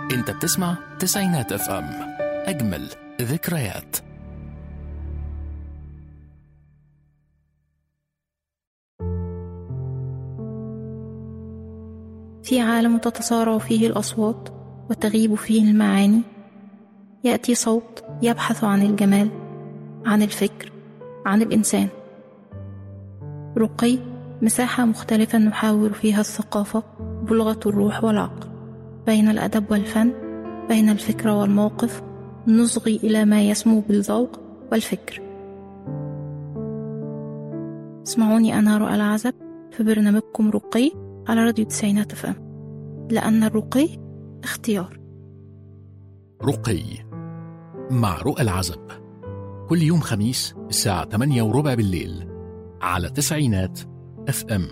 انت بتسمع تسعينات اف ام اجمل ذكريات في عالم تتصارع فيه الأصوات وتغيب فيه المعاني يأتي صوت يبحث عن الجمال عن الفكر عن الإنسان رقي مساحة مختلفة نحاور فيها الثقافة بلغة الروح والعقل بين الأدب والفن بين الفكرة والموقف نصغي إلى ما يسمو بالذوق والفكر اسمعوني أنا رؤى العزب في برنامجكم رقي على راديو تسعينات اف ام لأن الرقي اختيار رقي مع رؤى العزب كل يوم خميس الساعة 8 وربع بالليل على تسعينات اف ام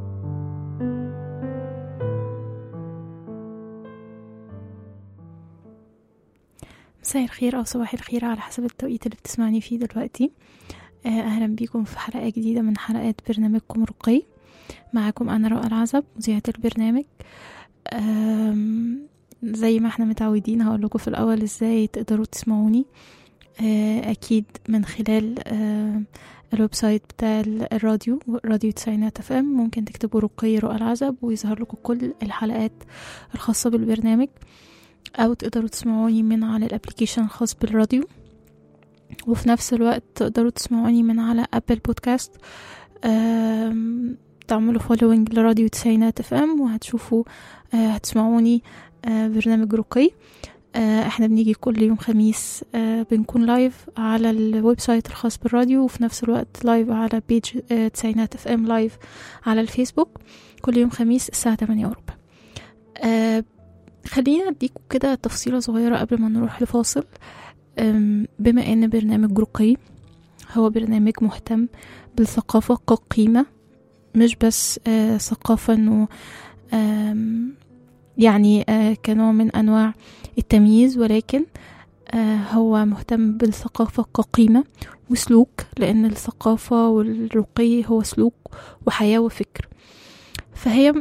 مساء الخير أو صباح الخير على حسب التوقيت اللي بتسمعني فيه دلوقتي آه، أهلا بيكم في حلقة جديدة من حلقات برنامجكم رقي معاكم أنا رؤى العزب مذيعة البرنامج آم، زي ما احنا متعودين هقول لكم في الأول ازاي تقدروا تسمعوني آه، أكيد من خلال آه، الويب سايت بتاع ال- الراديو راديو تسعينات اف ام ممكن تكتبوا رقي رؤى العزب ويظهر لكم كل الحلقات الخاصة بالبرنامج أو تقدروا تسمعوني من على الابليكيشن الخاص بالراديو وفي نفس الوقت تقدروا تسمعوني من على أبل بودكاست آم، تعملوا فولوينج لراديو تسعينات اف ام وهتشوفوا آه، هتسمعوني آه، برنامج رقي آه، احنا بنيجي كل يوم خميس آه، بنكون لايف على الويب سايت الخاص بالراديو وفي نفس الوقت لايف على بيج آه، تسعينات اف ام لايف على الفيسبوك كل يوم خميس الساعة 8 وربع آه، خلينا اديكم كده تفصيلة صغيرة قبل ما نروح لفاصل أم، بما ان برنامج رقي هو برنامج مهتم بالثقافة كقيمة مش بس آه، ثقافة انه آم، يعني آه، كنوع من انواع التمييز ولكن آه، هو مهتم بالثقافة كقيمة وسلوك لأن الثقافة والرقي هو سلوك وحياة وفكر فهي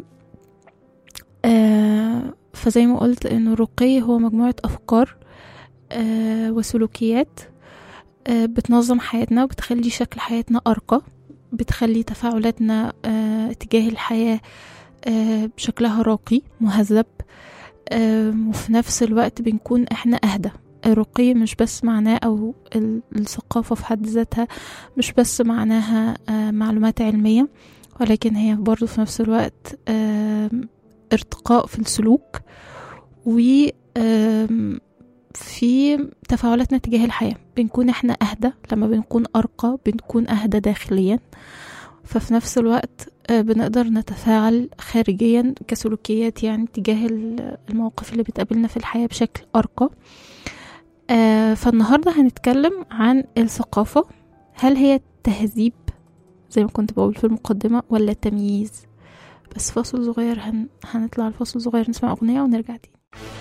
آه، فزي ما قلت إنه الرقي هو مجموعة أفكار آه، وسلوكيات آه، بتنظم حياتنا وبتخلي شكل حياتنا أرقى بتخلي تفاعلاتنا آه، تجاه الحياة آه، بشكلها راقي مهذب آه، وفي نفس الوقت بنكون احنا أهدى الرقي مش بس معناه أو ال- الثقافة في حد ذاتها مش بس معناها آه، معلومات علمية ولكن هي برضو في نفس الوقت آم، ارتقاء في السلوك و آم، في تفاعلاتنا تجاه الحياة بنكون احنا أهدى لما بنكون أرقى بنكون أهدى داخليا ففي نفس الوقت آه، بنقدر نتفاعل خارجيا كسلوكيات يعني تجاه ال- المواقف اللي بتقابلنا في الحياة بشكل أرقى آه، فالنهاردة هنتكلم عن الثقافة هل هي تهذيب زي ما كنت بقول في المقدمة ولا تمييز بس فاصل صغير هن... هنطلع الفاصل صغير نسمع أغنية ونرجع تاني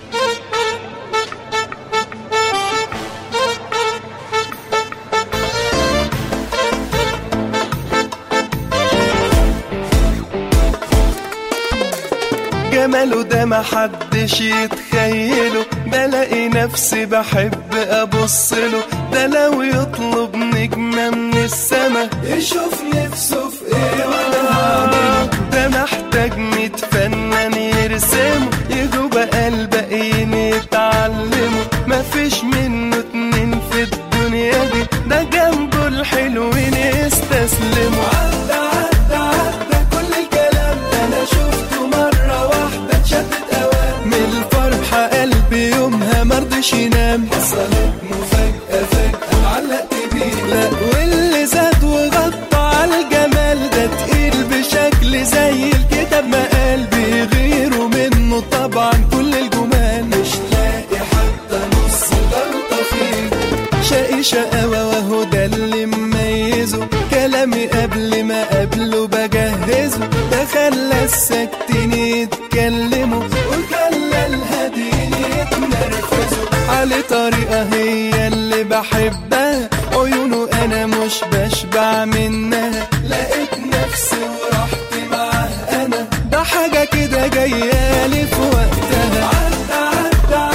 جماله ده محدش يتخيله بلاقي نفسي بحب ابصله ده لو يطلب نجمة من السما يشوف نفسه في ايه وانا هعمله ده محتاج ميت فنان يرسمه يجوا بقى الباقيين يتعلموا مفيش منه اتنين في الدنيا دي ده جنبه الحلوين يستسلموا عدى عدى عدى كل الكلام ده انا شفته مرة واحدة شدت اوام من الفرحة قلبي يومها مرضش ينام حصلت مفاجأة فجأة علقت بيه لا واللي زاد وغطى على الجمال ده تقيل بشكل زي الكتاب ما قلبي غيره منه طبعا كل الجمال مش لاقي حتى نص غلطة فيه شقي شقاوة وهو ده اللي مميزه كلامي قبل ما قبله بجهزه ده خلى الساكتين يتكلموا وخلى الهاديين يتنرفزوا على طريقة هي اللي بحبها عيونه أنا مش بشبع منها لقيت نفسي ورحت معاه أنا ده حاجة كده جايالي في وقتها عدى عدى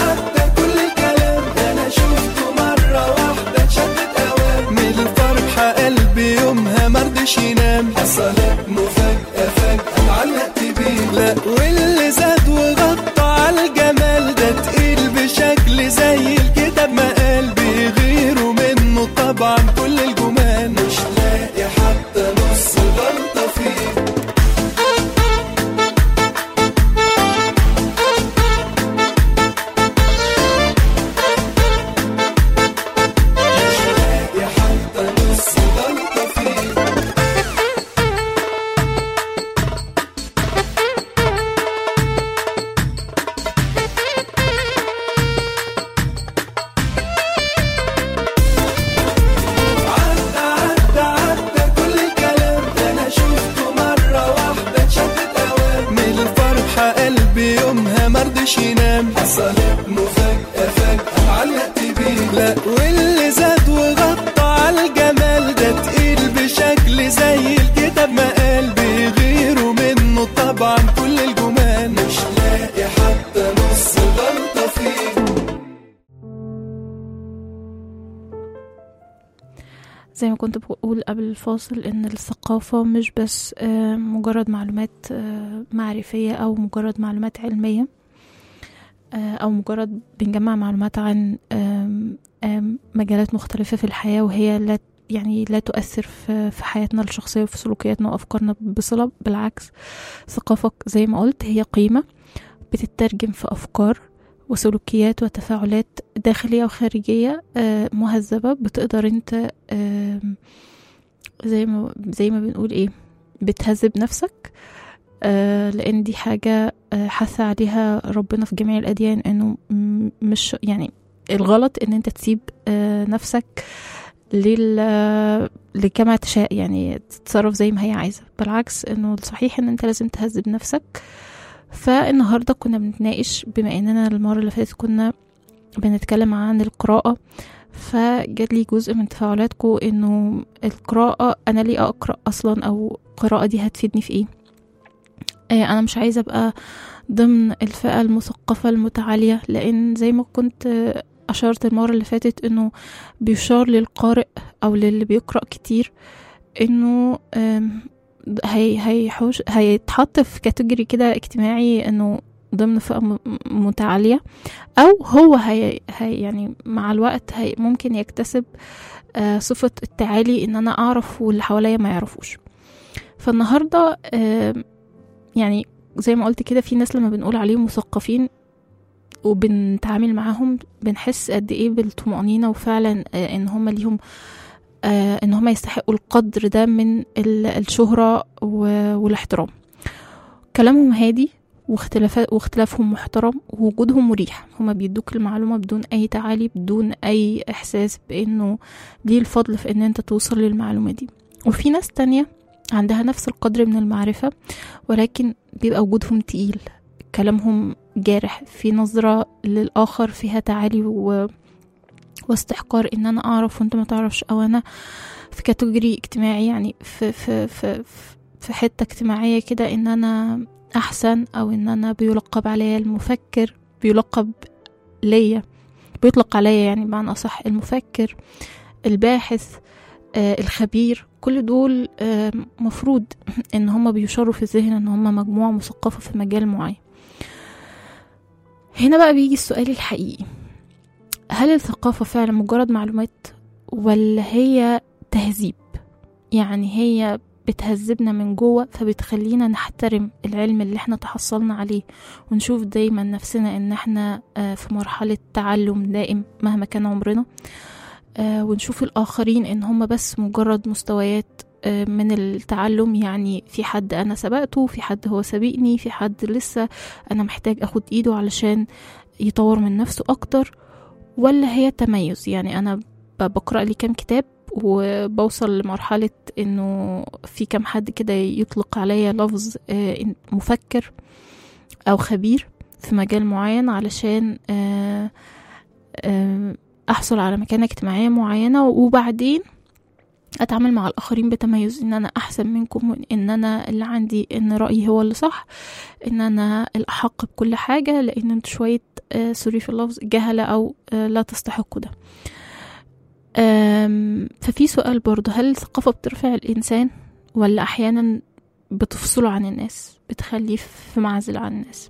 مرضيش ينام حصلت مفاجأة فجأة اتعلقت بيه لا واللي زاد وغطى على الجمال ده تقيل بشكل زي الكتاب ما قال بيغيروا منه طبعا كل الجمال مش لاقي حتى نص غلطة فيه مش لاقي حتى نص غلطة فيه عدى عدى عدى كل الكلام ده انا شفته مرة واحدة اتشدت اوام من الفرحة قلبي يومها مرضيش ينام حصلت مفاجأة فجأة اتعلقت بيه لا واللي زاد وغطى على الجمال ده تقيل بشكل زي الكتاب ما قال بيغيروا منه طبعا كل الجمال مش لاقي حتى نص غلطة فيه زي ما كنت بقول قبل الفاصل ان الثقافة مش بس آه، مجرد معلومات آه، معرفية او مجرد معلومات علمية آه، او مجرد بنجمع معلومات عن آم، آم، مجالات مختلفة في الحياة وهي لا يعني لا تؤثر في في حياتنا الشخصية وفي سلوكياتنا وأفكارنا بصلة بالعكس الثقافة زي ما قلت هي قيمة بتترجم في أفكار وسلوكيات وتفاعلات داخلية وخارجية آه، مهذبة بتقدر انت آم، زي ما زي ما بنقول ايه بتهذب نفسك آه، لان دي حاجة آه، حث عليها ربنا في جميع الأديان انه م- مش يعني الغلط ان انت تسيب آه، نفسك لل لكما تشاء يعني تتصرف زي ما هي عايزة بالعكس انه الصحيح ان انت لازم تهذب نفسك فالنهاردة كنا بنتناقش بما اننا المرة اللي فاتت كنا بنتكلم عن القراءة فجات لي جزء من تفاعلاتكم انه القراءة انا ليه اقرأ اصلا او القراءة دي هتفيدني في ايه آه، انا مش عايزة ابقى ضمن الفئة المثقفة المتعالية لان زي ما كنت آه، اشرت المرة اللي فاتت انه بيشار للقارئ او للي بيقرأ كتير انه آم، هي هيحوش هيتحط في كاتيجوري كده اجتماعي انه ضمن فئة م- متعالية او هو هي, هي يعني مع الوقت هي ممكن يكتسب آه، صفة التعالي ان انا اعرف واللي حواليا ما يعرفوش فالنهاردة آم، يعني زي ما قلت كده في ناس لما بنقول عليهم مثقفين وبنتعامل معاهم بنحس قد ايه بالطمأنينة وفعلا آه، ان هم ليهم آه، ان هم يستحقوا القدر ده من ال- الشهرة و- والاحترام كلامهم هادي واختلافات واختلافهم محترم ووجودهم مريح هما بيدوك المعلومة بدون أي تعالي بدون أي إحساس بأنه ليه الفضل في أن أنت توصل للمعلومة دي وفي ناس تانية عندها نفس القدر من المعرفة ولكن بيبقى وجودهم تقيل كلامهم جارح في نظرة للآخر فيها تعالي و... واستحقار ان انا اعرف وانت ما تعرفش او انا في كاتيجوري اجتماعي يعني في في في في حته اجتماعيه كده ان انا احسن او ان انا بيلقب عليا المفكر بيلقب ليا بيطلق عليا يعني بمعنى اصح المفكر الباحث آه الخبير كل دول آه مفروض ان هم بيشاروا في الذهن ان هم مجموعه مثقفه في مجال معين هنا بقى بيجي السؤال الحقيقي هل الثقافة فعلا مجرد معلومات ولا هي تهذيب يعني هي بتهذبنا من جوه فبتخلينا نحترم العلم اللي احنا تحصلنا عليه ونشوف دايما نفسنا ان احنا آه، في مرحلة تعلم دائم مهما كان عمرنا آه، ونشوف الآخرين ان هم بس مجرد مستويات آه، من التعلم يعني في حد انا سبقته في حد هو سابقني في حد لسه انا محتاج اخد ايده علشان يطور من نفسه اكتر ولا هي تميز يعني انا ب- بقرا لي كام كتاب وبوصل لمرحلة انه في كام حد كده يطلق عليا لفظ آه، إن- مفكر او خبير في مجال معين علشان آه، آه، احصل على مكانة اجتماعية معينة وبعدين اتعامل مع الاخرين بتميز ان انا احسن منكم ان انا اللي عندي ان رايي هو اللي صح ان انا الاحق بكل حاجه لان انتوا شويه آه سوري في اللفظ جهله او آه لا تستحقوا ده آم، ففي سؤال برضه هل الثقافه بترفع الانسان ولا أحيانا بتفصله عن الناس بتخليه في معزل عن الناس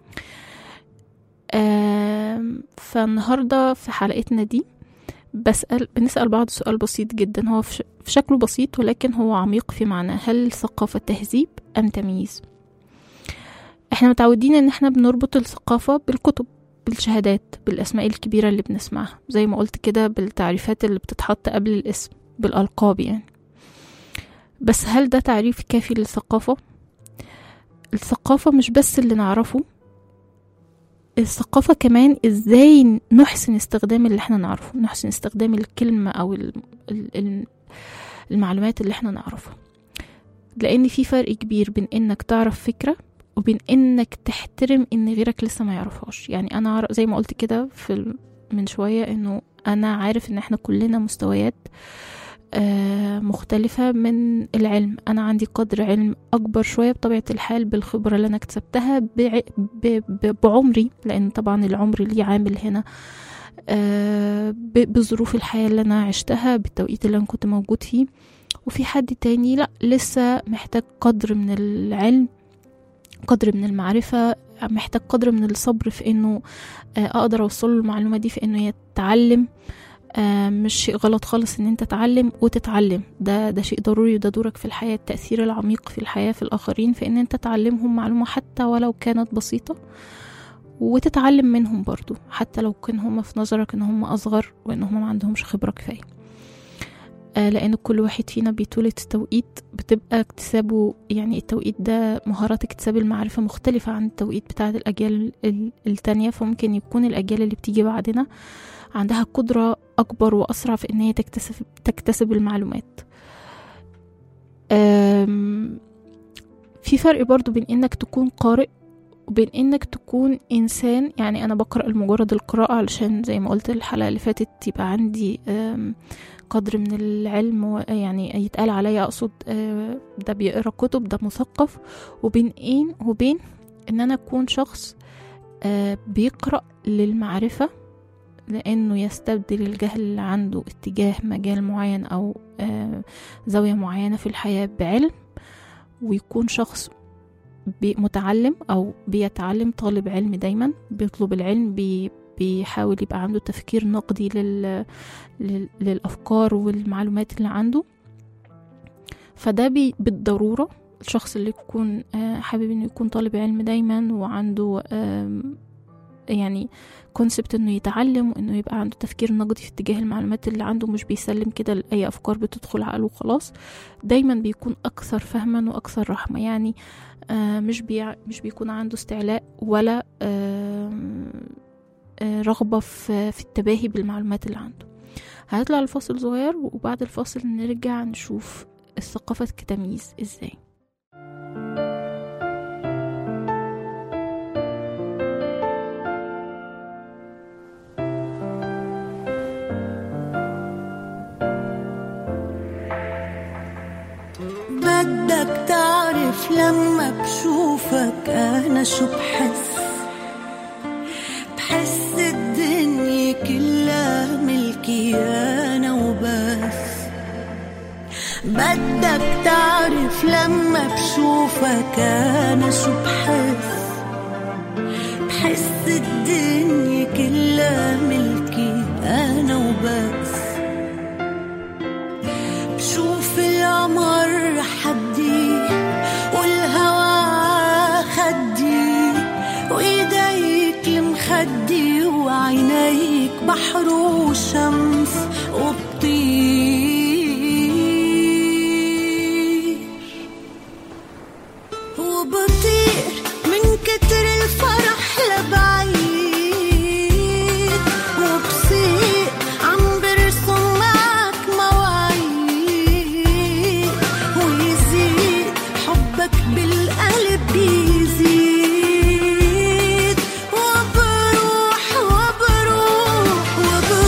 آم، فالنهاردة في حلقتنا دي بسأل بنسأل بعض سؤال بسيط جدا هو في ش- في شكله بسيط ولكن هو عميق في معناه هل الثقافة تهذيب أم تمييز احنا متعودين ان احنا بنربط الثقافة بالكتب بالشهادات بالأسماء الكبيرة اللي بنسمعها زي ما قلت كده بالتعريفات اللي بتتحط قبل الاسم بالألقاب يعني بس هل ده تعريف كافي للثقافة؟ الثقافة مش بس اللي نعرفه الثقافة كمان ازاي نحسن استخدام اللي احنا نعرفه نحسن استخدام الكلمة او ال- ال- ال- المعلومات اللي احنا نعرفها لان في فرق كبير بين انك تعرف فكرة وبين انك تحترم ان غيرك لسه ما يعرفهاش يعني انا أعرف- زي ما قلت كده في ال- من شوية انه انا عارف ان احنا كلنا مستويات آه، مختلفة من العلم أنا عندي قدر علم أكبر شوية بطبيعة الحال بالخبرة اللي أنا اكتسبتها بع- ب- ب- بعمري لأن طبعا العمر ليه عامل هنا آه، ب- بظروف الحياة اللي أنا عشتها بالتوقيت اللي أنا كنت موجود فيه وفي حد تاني لأ لسه محتاج قدر من العلم قدر من المعرفة محتاج قدر من الصبر في انه آه، اقدر اوصل له المعلومة دي في انه يتعلم آه، مش شيء غلط خالص ان انت تتعلم وتتعلم ده ده شيء ضروري وده دورك في الحياة التأثير العميق في الحياة في الآخرين في ان انت تعلمهم معلومة حتى ولو كانت بسيطة وتتعلم منهم برضو حتى لو كان هم في نظرك ان هم اصغر وان هم ما عندهمش خبرة كفاية آه، لان كل واحد فينا بيتولد في توقيت بتبقى اكتسابه يعني التوقيت ده مهارات اكتساب المعرفة مختلفة عن التوقيت بتاع الأجيال ال- التانية فممكن يكون الأجيال اللي بتيجي بعدنا عندها قدرة أكبر وأسرع في إن هي تكتسب تكتسب المعلومات أم، في فرق برضو بين إنك تكون قارئ وبين إنك تكون إنسان يعني أنا بقرأ لمجرد القراءة علشان زي ما قلت الحلقة اللي فاتت يبقى عندي أم، قدر من العلم و- يعني يتقال عليا أقصد أه، ده بيقرأ كتب ده مثقف وبين إيه وبين إن أنا أكون شخص أه، بيقرأ للمعرفة لأنه يستبدل الجهل اللي عنده اتجاه مجال معين أو آه، زاوية معينة في الحياة بعلم ويكون شخص بي- متعلم أو بيتعلم طالب علم دايما بيطلب العلم بي بيحاول يبقى عنده تفكير نقدي لل... لل... للأفكار والمعلومات اللي عنده فده بي... بالضرورة الشخص اللي يكون آه، حابب انه يكون طالب علم دايما وعنده آم، يعني كونسبت انه يتعلم وانه يبقى عنده تفكير نقدي في اتجاه المعلومات اللي عنده مش بيسلم كده لاي افكار بتدخل عقله وخلاص دايما بيكون اكثر فهما واكثر رحمه يعني آه مش بيع مش بيكون عنده استعلاء ولا آه آه رغبه في في التباهي بالمعلومات اللي عنده هنطلع لفاصل صغير وبعد الفاصل نرجع نشوف الثقافه كتمييز ازاي بدك تعرف لما بشوفك انا شو بحس بحس الدنيا كلها ملكي انا وبس بدك تعرف لما بشوفك انا شو بحس بحس الدنيا كلها ملكي انا وبس بشوف القمر حدي والهوا خدي وايديك المخدي وعينيك بحر وشمس وبطير وبطير من كتر الفرح لبعيد وبصير عم برسم معك مواعيد ويزيد حبك بالقلب بيزيد وبروح وبروح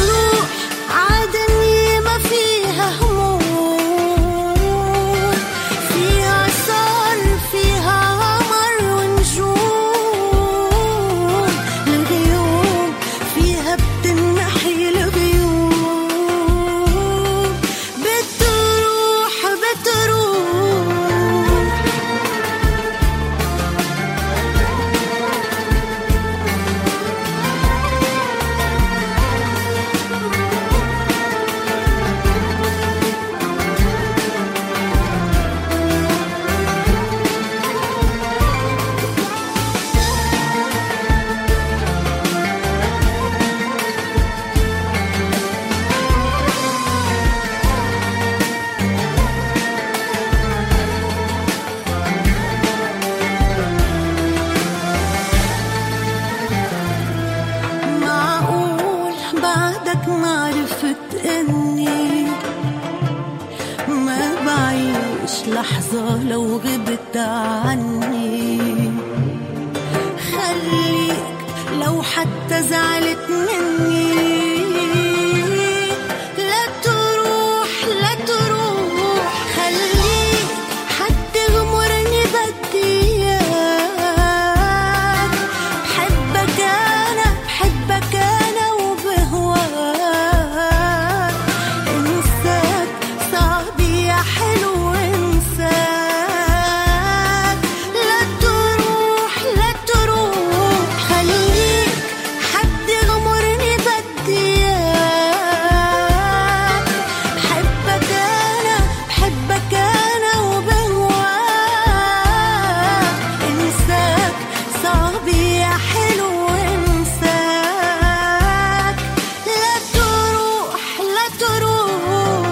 لحظة لو غبت عني خليك لو حتى زعلت مني لا تروح لا تروح خليك حد يغمرني بديك بحبك انا بحبك انا وبهواك انساك صعب يا حلو انساك لا تروح لا تروح خليك حد يغمرني بديك بحبك انا بحبك انا وبهواك انساك صعب يا حلو انساك لا تروح لا تروح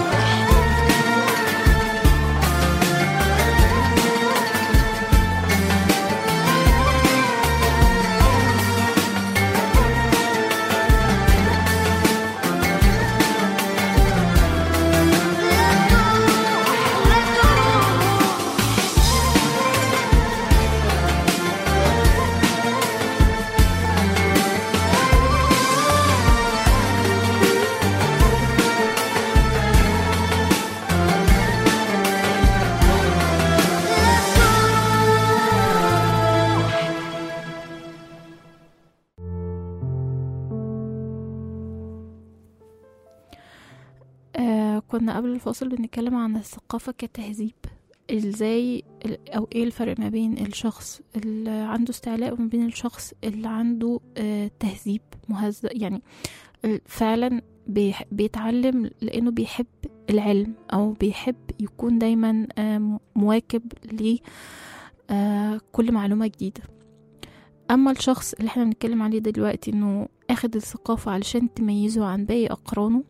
آه كنا قبل الفاصل بنتكلم عن الثقافة كتهذيب ازاي ال- او ايه الفرق ما بين الشخص اللي عنده استعلاء وما بين الشخص اللي عنده آه تهذيب مهذب يعني ال- فعلا بيح- بيتعلم لانه بيحب العلم او بيحب يكون دايما آه مواكب ل آه كل معلومة جديدة اما الشخص اللي احنا بنتكلم عليه دلوقتي انه اخد الثقافة علشان تميزه عن باقي اقرانه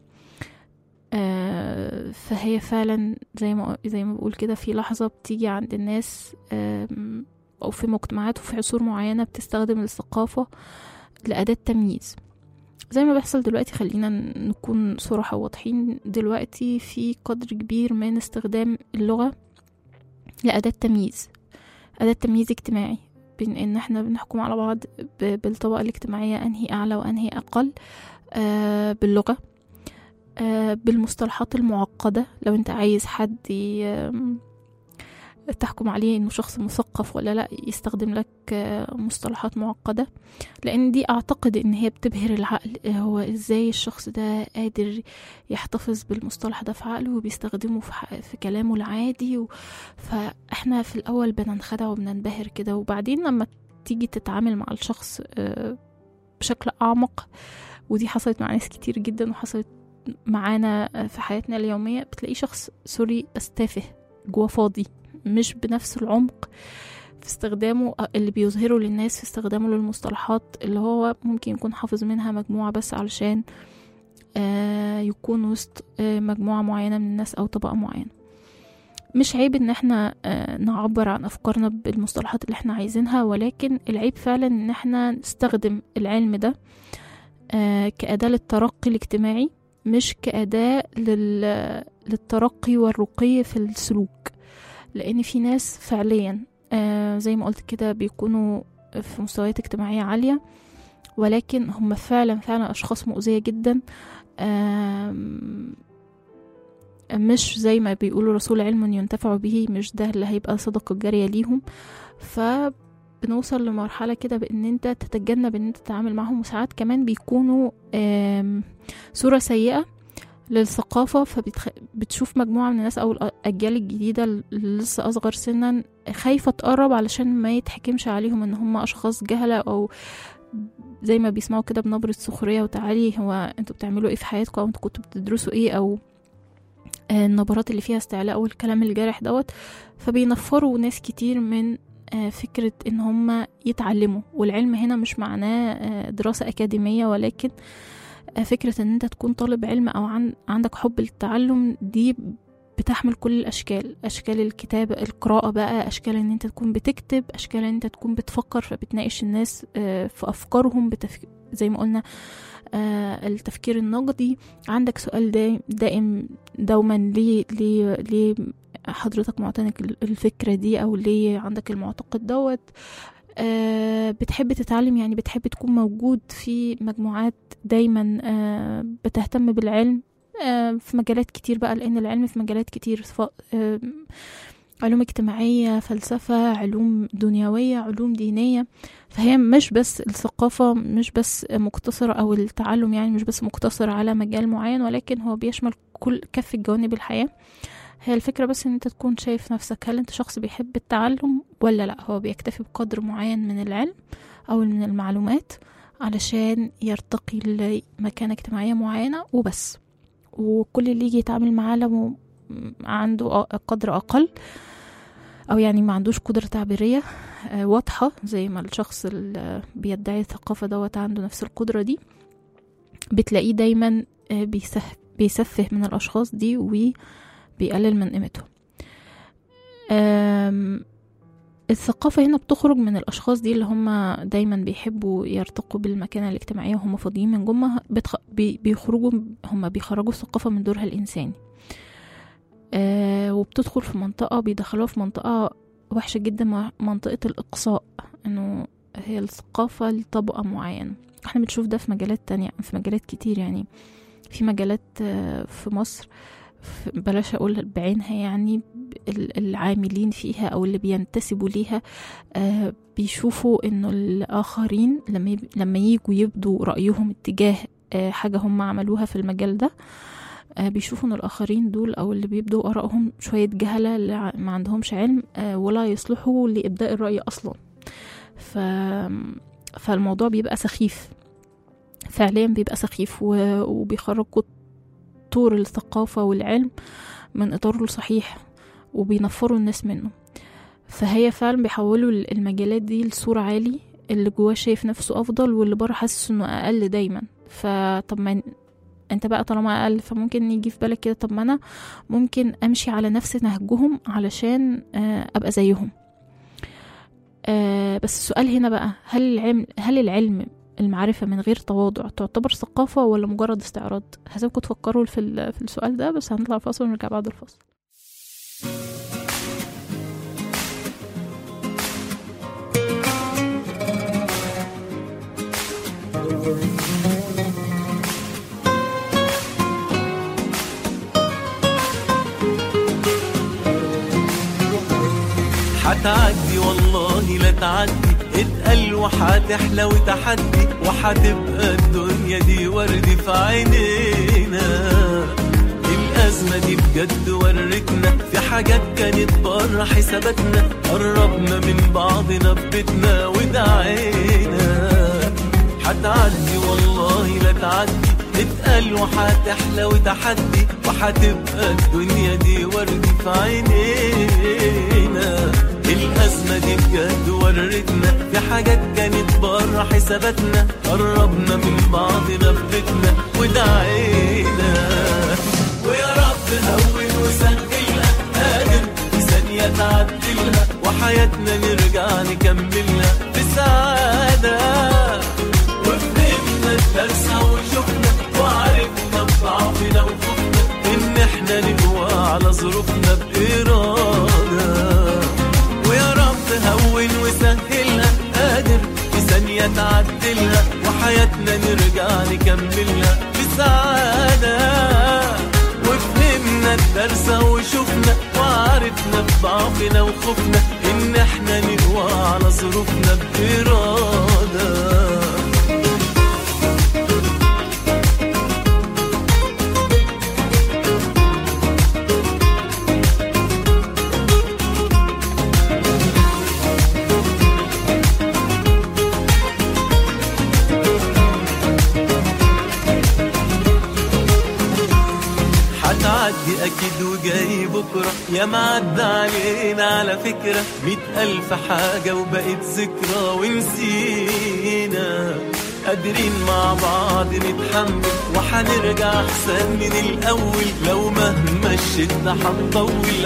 آه، فهي فعلا زي ما زي ما بقول كده في لحظة بتيجي عند الناس آم، أو في مجتمعات وفي عصور معينة بتستخدم الثقافة لأداة تمييز زي ما بيحصل دلوقتي خلينا نكون صراحة واضحين دلوقتي في قدر كبير من استخدام اللغة لأداة تمييز أداة تمييز اجتماعي بين إن احنا بنحكم على بعض ب- بالطبقة الاجتماعية أنهي أعلى وأنهي أقل آه، باللغة آه، بالمصطلحات المعقدة لو انت عايز حد ي- آم، تحكم عليه انه شخص مثقف ولا لا يستخدم لك آه، مصطلحات معقدة لان دي اعتقد ان هي بتبهر العقل آه، هو ازاي الشخص ده قادر يحتفظ بالمصطلح ده في عقله وبيستخدمه في, ح- في كلامه العادي و... فاحنا في الاول بننخدع وبننبهر كده وبعدين لما تيجي تتعامل مع الشخص آه، بشكل اعمق ودي حصلت مع ناس كتير جدا وحصلت معانا في حياتنا اليومية بتلاقيه شخص سوري بس تافه جوا فاضي مش بنفس العمق في استخدامه اللي بيظهره للناس في استخدامه للمصطلحات اللي هو ممكن يكون حافظ منها مجموعة بس علشان آه، يكون وسط آه، مجموعة معينة من الناس أو طبقة معينة مش عيب ان احنا آه، نعبر عن افكارنا بالمصطلحات اللي احنا عايزينها ولكن العيب فعلا ان احنا نستخدم العلم ده آه، كأداة للترقي الاجتماعي مش كأداة لل... للترقي والرقي في السلوك لأن في ناس فعليا آه زي ما قلت كده بيكونوا في مستويات اجتماعية عالية ولكن هم فعلا فعلا أشخاص مؤذية جدا آم، مش زي ما بيقولوا رسول علم ينتفع به مش ده اللي هيبقى صدقة جارية ليهم فبنوصل لمرحلة كده بأن انت تتجنب ان انت تتعامل معهم وساعات كمان بيكونوا آم، صورة سيئة للثقافة فبتشوف مجموعة من الناس أو الأجيال الجديدة اللي لسه أصغر سنا خايفة تقرب علشان ما يتحكمش عليهم إن هم أشخاص جهلة أو زي ما بيسمعوا كده بنبرة سخرية وتعالي هو انتوا بتعملوا ايه في حياتكم أو انتوا كنتوا بتدرسوا ايه أو آه، النبرات اللي فيها استعلاء والكلام الجارح دوت فبينفروا ناس كتير من آه، فكرة ان هم يتعلموا والعلم هنا مش معناه آه، دراسة أكاديمية ولكن آه، فكرة ان انت تكون طالب علم او عن عندك حب للتعلم دي بتحمل كل الاشكال اشكال الكتابة القراءة بقى اشكال ان انت تكون بتكتب اشكال ان انت تكون بتفكر فبتناقش الناس آه، في افكارهم بتف... زي ما قلنا آه التفكير النقدي عندك سؤال دائم, دائم دوما ليه ليه ليه حضرتك معتنق ال- الفكرة دي أو ليه عندك المعتقد دوت آه بتحب تتعلم يعني بتحب تكون موجود في مجموعات دايما آه بتهتم بالعلم آه في مجالات كتير بقى لأن العلم في مجالات كتير سواء آه علوم اجتماعية فلسفة علوم دنيوية علوم دينية فهي مش بس الثقافة مش بس مقتصرة أو التعلم يعني مش بس مقتصر على مجال معين ولكن هو بيشمل كل كافة جوانب الحياة هي الفكرة بس ان انت تكون شايف نفسك هل انت شخص بيحب التعلم ولا لا هو بيكتفي بقدر معين من العلم او من المعلومات علشان يرتقي لمكانة اجتماعية معينة وبس وكل اللي يجي يتعامل معاه لو عنده أ- قدر أقل أو يعني ما عندوش قدرة تعبيرية آه، واضحة زي ما الشخص اللي بيدعي الثقافة دوت عنده نفس القدرة دي بتلاقيه دايما آه، بيسه- بيسفه من الأشخاص دي وبيقلل من قيمتهم آم، الثقافة هنا بتخرج من الأشخاص دي اللي هم دايما بيحبوا يرتقوا بالمكانة الاجتماعية وهم فاضيين من جمة بتخ... بي... بيخرجوا هم بيخرجوا الثقافة من دورها الإنساني آه وبتدخل في منطقة بيدخلوها في منطقة وحشة جدا مع- منطقة الإقصاء إنه هي الثقافة لطبقة معينة احنا بنشوف ده في مجالات تانية في مجالات كتير يعني في مجالات آه، في مصر في- بلاش أقول بعينها يعني ال- العاملين فيها أو اللي بينتسبوا ليها آه، بيشوفوا إنه الآخرين لما يب- لما يجوا يبدوا رأيهم اتجاه آه، حاجة هم عملوها في المجال ده آه، بيشوفوا ان الاخرين دول او اللي بيبدوا ارائهم شويه جهله اللي ع- ما عندهمش علم آه، ولا يصلحوا لابداء الراي اصلا ف فالموضوع بيبقى سخيف فعليا بيبقى سخيف و... وبيخرجوا طور الثقافة والعلم من إطاره الصحيح وبينفروا الناس منه فهي فعلا بيحولوا المجالات دي لصورة عالي اللي جواه شايف نفسه أفضل واللي بره حاسس إنه أقل دايما فطب ما انت بقى طالما اقل فممكن يجي في بالك كده طب ما انا ممكن امشي على نفس نهجهم علشان آه، ابقى زيهم آه، بس السؤال هنا بقى هل العلم هل العلم المعرفة من غير تواضع تعتبر ثقافة ولا مجرد استعراض هسيبكم تفكروا في, ال- في السؤال ده بس هنطلع فاصل ونرجع بعد الفاصل هتعدي والله لا تعدي اتقل وهتحلى وتحدي وهتبقى الدنيا دي ورد في عينينا الأزمة دي بجد ورتنا في حاجات كانت بره حساباتنا قربنا من بعضنا ببيتنا ودعينا هتعدي والله لا تعدي اتقل وهتحلى وتحدي وهتبقى الدنيا دي ورد في عينينا الأزمة دي بجد ورتنا في حاجات كانت بره حساباتنا قربنا من بعضنا ببيتنا ودعينا ويا رب هون وسهلها قادر في ثانية تعدلها وحياتنا نرجع نكملها في سعادة وفهمنا الدرس وشفنا وعرفنا بضعفنا وخوفنا ان احنا نقوى على ظروفنا بإرادة ويا رب هون وسهلها قادر في ثانية تعدلها وحياتنا نرجع نكملها بسعادة وفهمنا الدرس وشفنا وعرفنا بضعفنا وخوفنا ان احنا نقوى على ظروفنا بإرادة هتعدي أكيد وجاي بكرة يا معدى علينا على فكرة مئة ألف حاجة وبقت ذكرى ونسينا قادرين مع بعض نتحمل وحنرجع أحسن من الأول لو مهما الشدة هتطول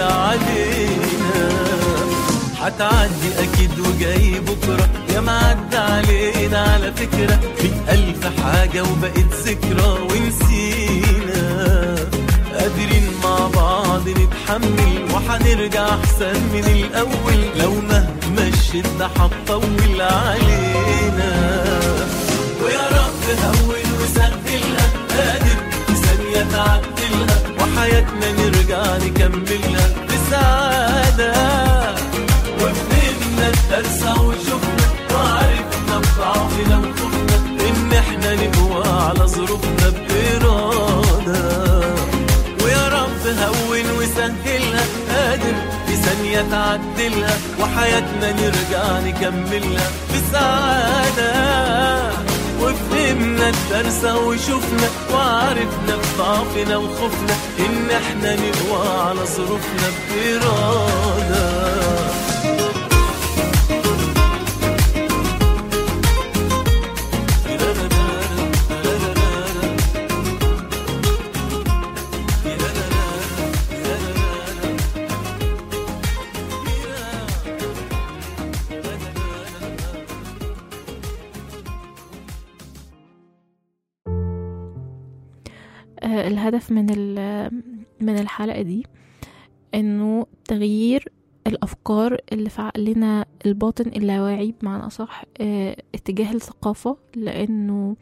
علينا هتعدي أكيد وجاي بكرة يا معدى علينا على على فكرة في ألف حاجة وبقت ذكرى ونسينا قادرين مع بعض نتحمل وحنرجع أحسن من الأول لو مهما الشدة هتطول علينا ويا رب هون وسهلها قادر في ثانية تعدلها وحياتنا نرجع نكملها بسعادة وفهمنا الدرس وشفنا وعرفنا بضعفنا وخوفنا إن احنا نقوى على ظروفنا بإرادة ويا رب هون وسهلها قادر في ثانية تعدلها وحياتنا نرجع نكملها بسعادة وفهمنا الدرس وشفنا وعرفنا بضعفنا وخوفنا إن احنا نقوى على ظروفنا بإرادة آه، الهدف من ال- من الحلقة دي انه تغيير الافكار اللي في عقلنا الباطن اللاواعي بمعنى اصح آه، اتجاه الثقافة لانه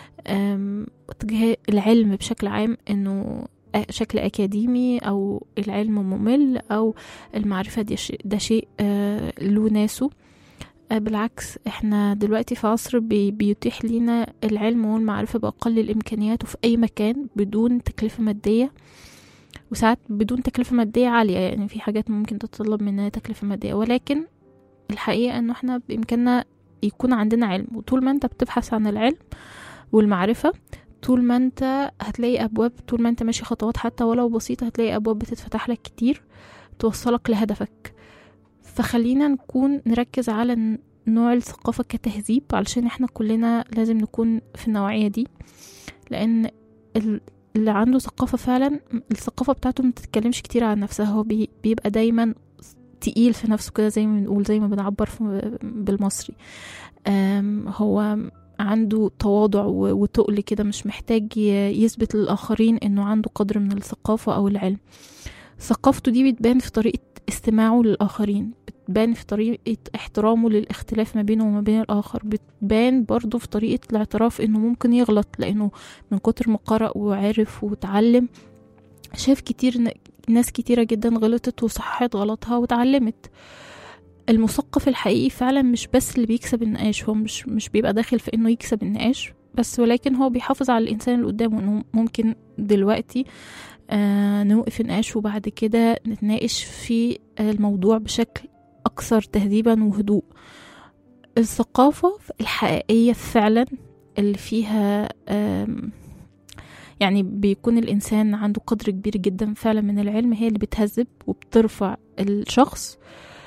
آم، اتجاه العلم بشكل عام انه آه، شكل اكاديمي او العلم ممل او المعرفة دي شيء- ده شيء آه، له ناسه آه، بالعكس احنا دلوقتي في عصر بي بيتيح لينا العلم والمعرفة بأقل الإمكانيات وفي أي مكان بدون تكلفة مادية وساعات بدون تكلفة مادية عالية يعني في حاجات ممكن تتطلب مننا تكلفة مادية ولكن الحقيقة انه احنا بإمكاننا يكون عندنا علم وطول ما انت بتبحث عن العلم والمعرفة طول ما انت هتلاقي أبواب طول ما انت ماشي خطوات حتى ولو بسيطة هتلاقي أبواب بتتفتح لك كتير توصلك لهدفك فخلينا نكون نركز على ن- نوع الثقافة كتهذيب علشان احنا كلنا لازم نكون في النوعية دي لأن ال- اللي عنده ثقافة فعلا الثقافة بتاعته ما بتتكلمش كتير عن نفسها هو بي- بيبقى دايما تقيل في نفسه كده زي ما بنقول زي ما بنعبر في- بالمصري أم، هو عنده تواضع و- وتقل كده مش محتاج ي- يثبت للآخرين إنه عنده قدر من الثقافة أو العلم ثقافته دي بتبان في طريقة استماعه للآخرين بتبان في طريقة احترامه للاختلاف ما بينه وما بين الآخر بتبان برضه في طريقة الاعتراف إنه ممكن يغلط لأنه من كتر ما قرأ وعرف وتعلم شاف كتير ن- ناس كتيرة جدا غلطت وصححت غلطها وتعلمت المثقف الحقيقي فعلا مش بس اللي بيكسب النقاش هو مش مش بيبقى داخل في انه يكسب النقاش بس ولكن هو بيحافظ على الانسان اللي قدامه انه ممكن دلوقتي آه نوقف النقاش وبعد كده نتناقش في الموضوع بشكل اكثر تهذيبا وهدوء الثقافة الحقيقية فعلا اللي فيها آم، يعني بيكون الإنسان عنده قدر كبير جدا فعلا من العلم هي اللي بتهذب وبترفع الشخص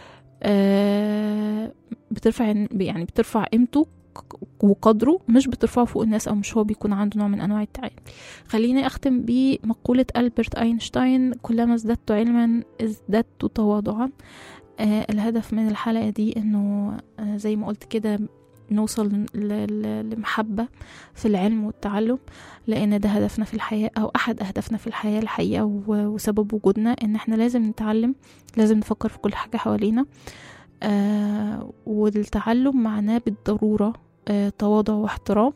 آه، بترفع يعني بترفع قيمته ك- وقدره مش بترفعه فوق الناس او مش هو بيكون عنده نوع من انواع التعالي خليني اختم بمقولة ألبرت اينشتاين كلما ازددت علما ازددت تواضعا آه الهدف من الحلقة دي انه آه زي ما قلت كده نوصل ل- ل- لمحبة في العلم والتعلم لأن ده هدفنا في الحياة أو أحد أهدافنا في الحياة الحقيقة و- وسبب وجودنا إن إحنا لازم نتعلم لازم نفكر في كل حاجة حوالينا آه والتعلم معناه بالضرورة آه تواضع واحترام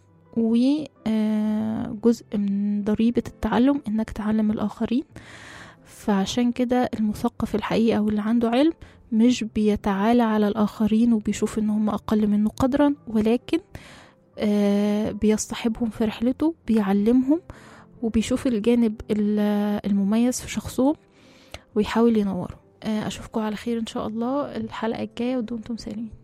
وجزء من ضريبة التعلم إنك تعلم الآخرين فعشان كده المثقف الحقيقي أو اللي عنده علم مش بيتعالى على الآخرين وبيشوف إن هم أقل منه قدرا ولكن آه بيصطحبهم في رحلته بيعلمهم وبيشوف الجانب ال- المميز في شخصهم ويحاول ينوره آه أشوفكم على خير إن شاء الله الحلقة الجاية ودمتم سالمين